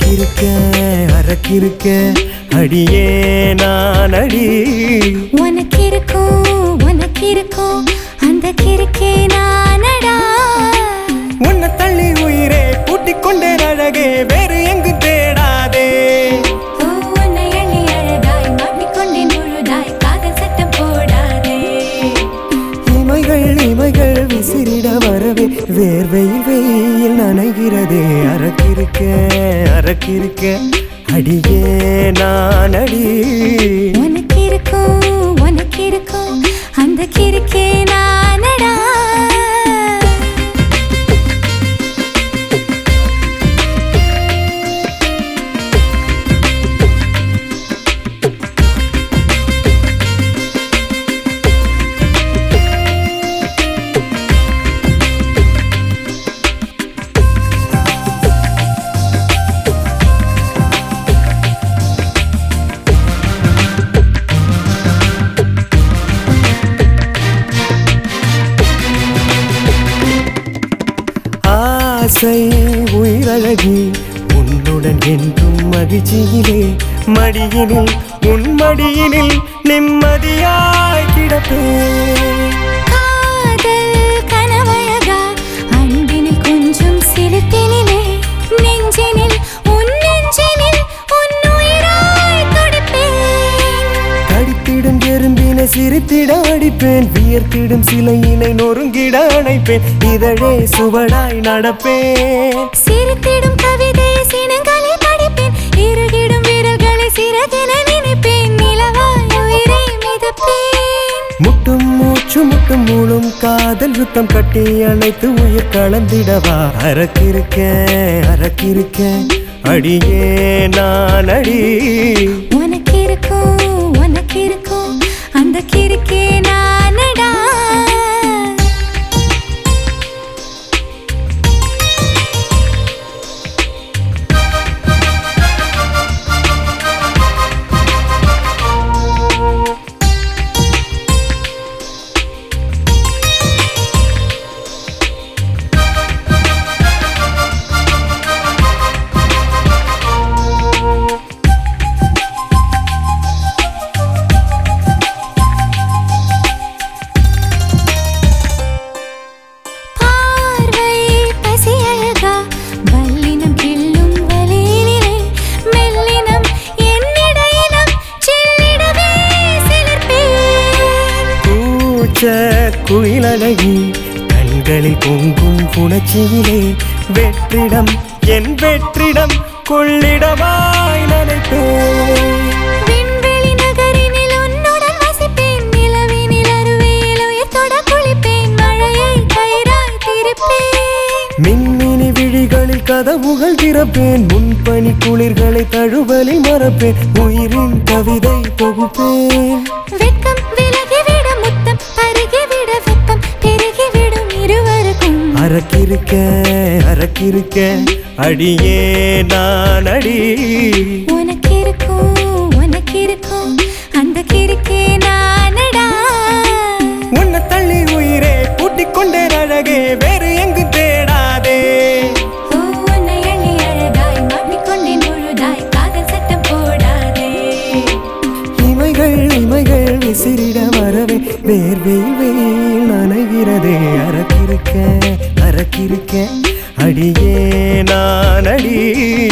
அரக்கிருக்க அரக்கிருக்க அடியே நான் அடி உனக்கு இருக்கும் உனக்கு இருக்கும் அந்த கிறுக்கே நானடா உன்னை தள்ளி உயிரே பூட்டிக் கொண்டேன் அழகே வேறு எங்கு தேடாதே ஓ, உன்னை அள்ளி அழகாய் மாட்டிக்கொண்டேன் முழுதாய் காதல் சட்டம் போடாதே இமைகள் இமைகள் விசிறிட வரவே வேர்வையில் வெயில் நனைகிறதே அரக்கிருக்க அரக்கிருக்க அடியே நான் அடி உனக்கு இருக்கும் உனக்கு இருக்கும் அந்த கிறுக்கே நானடா ஆசை உயிரழகி உன்னுடன் என்றும் மகிழ்ச்சியிலே மடியினில் உன் மடியினில் நிம்மதியாய் கிடப்பேன் காதல் கனவழகா அன்பினில் கொஞ்சம் சிரிப்பினிலே நெஞ்சினில் உன் நெஞ்சினில் உன் உயிராய் துடிப்பேன் கடித்திடும் எறும்பினை சிரித்திட அடிப்பேன் வியர்த்திடும் சிலையினை நொறுங்கிட அணைப்பேன் இதழே சுவடாய் நடப்பேன் சிரித்திடும் கவிதை சினங்களில் படிப்பேன் இறுகிடும் விரல்களை சிறகென நினைப்பேன் நிலவாய் உயிரை மிதப்பேன் முட்டும் மூச்சு முட்டும் மூளும் காதல் யுத்தம் கட்டி அணைத்து உயிர் கலந்திடவா அரக்கிருக்க அரக்கிருக்க அடியே நான் அடி உனக்கு இருக்கும் உனக்கு இருக்கும் அந்த கிறுக்கே நானடா பார்வை பசி அழகா வல்லினம் கிள்ளும் வலியினிலே மெல்லினம் என்னிடையினம் செல்லிடவே சிலிர்ப்பேன் கூச்ச குயிலழகி கண்களில் பொங்கும் புணர்ச்சியிலே வெற்றிடம் என் வெற்றிடம் கொள்ளிடமாய் நினைப்பேன் விண்வெளி நகரினில் உன்னுடன் வசிப்பேன் நிலவினில் அருவியில் உயிர்த்தொட குளிப்பேன் மழையை கயிறாய் திருப்பேன் மின்மினி விழிகளில் கதவுகள் திறப்பேன் முன்பனி குளிர்களை தழுவலில் மறப்பேன் உயிரின் கவிதை தொகுப்பேன் வெட்கம் விலகிவிட முத்தம் பருகிவிட வெப்பம் பெருகிவிடும் இருவருக்கும் அரக்கிருக்க அரக்கிருக்க அடியே நான் அடி உனக்கு இருக்கும் உனக்கு இருக்கும் அந்த கிறுக்கே நானடா உன்னை தள்ளி உயிரே பூட்டிக் கொண்டேன் அழகே வேறு எங்கு தேடாதே ஓ, உன்னை அள்ளி அழகாய் மாட்டிக்கொண்டேன் முழுதாய் காதல் சட்டம் போடாதே இமைகள் இமைகள் விசிறிட வரவே வேர்வையில் வெயில் நனைகிறதே அரக்கிருக்க அரக்கிருக்க அடியே நான் அடி